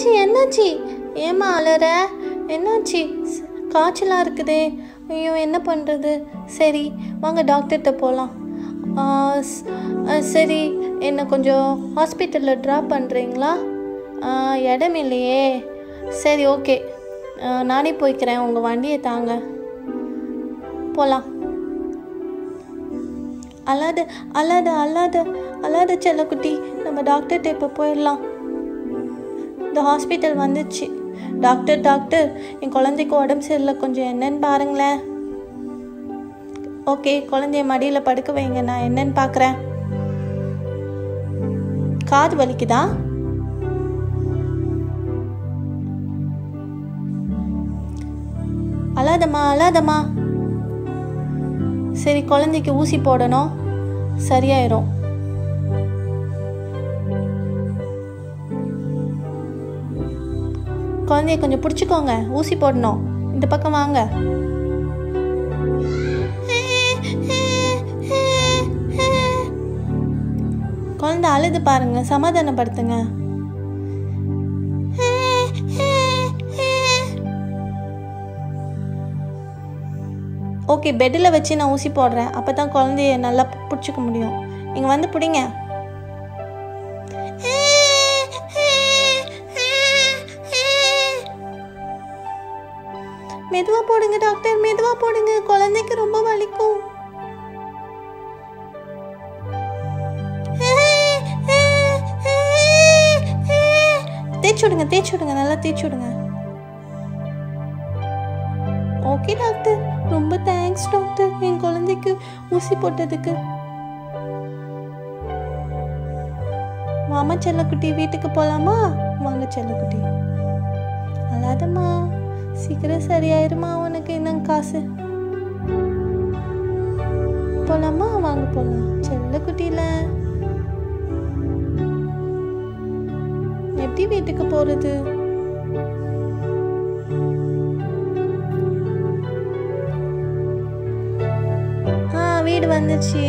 என்னாச்சு என்னாச்சு ஏம்மா அலற என்னாச்சு ஸ்- காய்ச்சலாக இருக்குதே ஐயோ என்ன பண்ணுறது சரி வாங்க டாக்டர்கிட்ட போகலாம் சரி என்னை கொஞ்சம் ஹாஸ்பிட்டலில் ட்ராப் பண்ணுறீங்களா ஆ, இடம் இல்லையே சரி ஓகே நானே போய்க்கிறேன் உங்கள் வண்டியை தாங்க போகலாம் அல்லாத அல்லாத அல்லாத அல்லாத செல்லக்குட்டி நம்ம டாக்டர்கிட்ட இப்போ போயிடலாம் இந்த ஹாஸ்பிட்டல் வந்துச்சு டாக்டர் டாக்டர் என் குழந்தைக்கு உடம்பு சரியில்லை கொஞ்சம் என்னன்னு பாருங்களேன் ஓகே குழந்தைய மடியில் படுக்க வைங்க நான் என்னன்னு பார்க்குறேன் காது வலிக்குதா அழாதம்மா அழாதம்மா சரி குழந்தைக்கு ஊசி போடணும் சரியாயிரும் குழந்தைய கொஞ்சம் பிடிச்சிக்கோங்க ஊசி போடணும் இந்த பக்கம் வாங்க குழந்தை அழுது பாருங்க சமாதானப்படுத்துங்க ஓகே பெட்டில் வச்சு நான் ஊசி போடுறேன் அப்போ தான் குழந்தைய நல்லா பிடிச்சிக்க முடியும் நீங்கள் வந்து பிடிங்க மெதுவாக போடுங்க டாக்டர் மெதுவாக போடுங்க குழந்தைக்கு ரொம்ப வலிக்கும் தேய்ச்சி விடுங்க தேய்ச்சி விடுங்க நல்லா தேய்ச்சி விடுங்க ஓகே டாக்டர் ரொம்ப தேங்க்ஸ் டாக்டர் என் குழந்தைக்கு ஊசி போட்டதுக்கு மாமா செல்லக்குட்டி வீட்டுக்கு போலாமா வாங்க செல்லக்குட்டி அழாதம்மா சீக்கிரம் சரியாயிருமா உனக்கு என்னங்க காசு போலாமா வாங்க போலாம் செல்லக்குட்டியில எப்படி வீட்டுக்கு போறது ஆ வீடு வந்துச்சு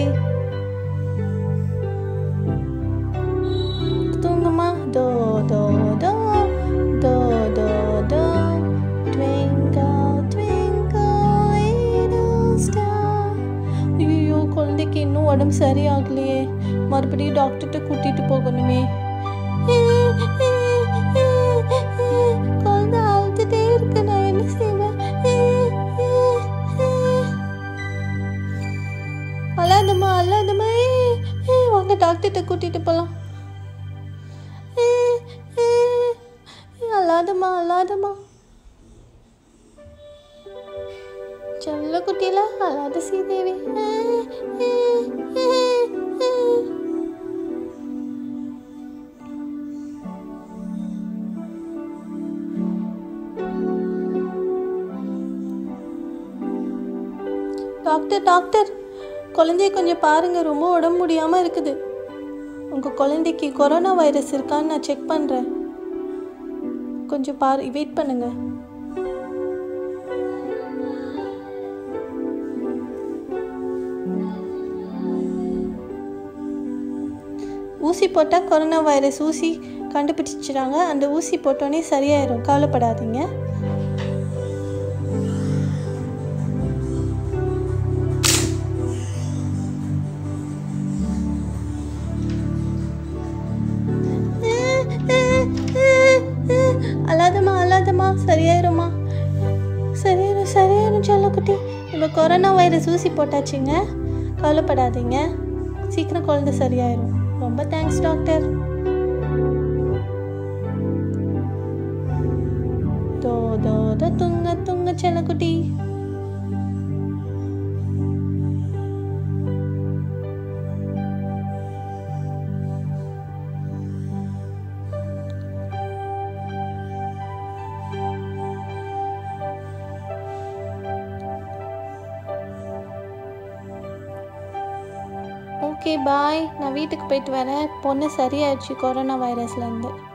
தூங்குமா தோ தோ தோ தோ தோ தோ twinkle twinkle little star ஐயோ குழந்தைக்கு இன்னும் உடம்பு சரியாகலையே மறுபடியும் டாக்டர்கிட்ட கூட்டிட்டு போகணுமே குழந்தை அழுதுட்டே இருக்கு நான் என்ன செய்வேன் அழாதம்மா அழாதம்மா ஏய், ஏய், வாங்க டாக்டர்கிட்ட கூட்டிட்டு போலாம் ஏய், ஏய், ஏய், அழாதம்மா அழாதம்மா செல்ல குட்டியில அழாத சீதேவி ஏய், ஏய், ஏய், ஏய். டாக்டர் டாக்டர் குழந்தைய கொஞ்சம் பாருங்க ரொம்ப உடம்பு முடியாம இருக்குது உங்க குழந்தைக்கு கொரோனா வைரஸ் இருக்கான்னு நான் செக் பண்றேன் கொஞ்சம் பாரு வெயிட் பண்ணுங்க ஊசி போட்டால் கொரோனா வைரஸ் ஊசி கண்டுபிடிச்சிட்டாங்க அந்த ஊசி போட்டோன்னே சரியாயிரும் கவலைப்படாதீங்க அழாதம்மா அழாதம்மா சரியாயிரும்மா சரியாயிரும் சரியாயிரும் செல்லக்குட்டி இப்போ கொரோனா வைரஸ் ஊசி போட்டாச்சுங்க கவலைப்படாதீங்க சீக்கிரம் குழந்தை சரியாயிரும் ரொம்ப தேங்க்ஸ் டாக்டர் தோ தோ தோ துங்க துங்க செல்லக்குட்டி ஓகே பாய் நான் வீட்டுக்கு போயிட்டு வரேன் பொண்ணு சரியாயிடுச்சு கொரோனா வைரஸ்லேருந்து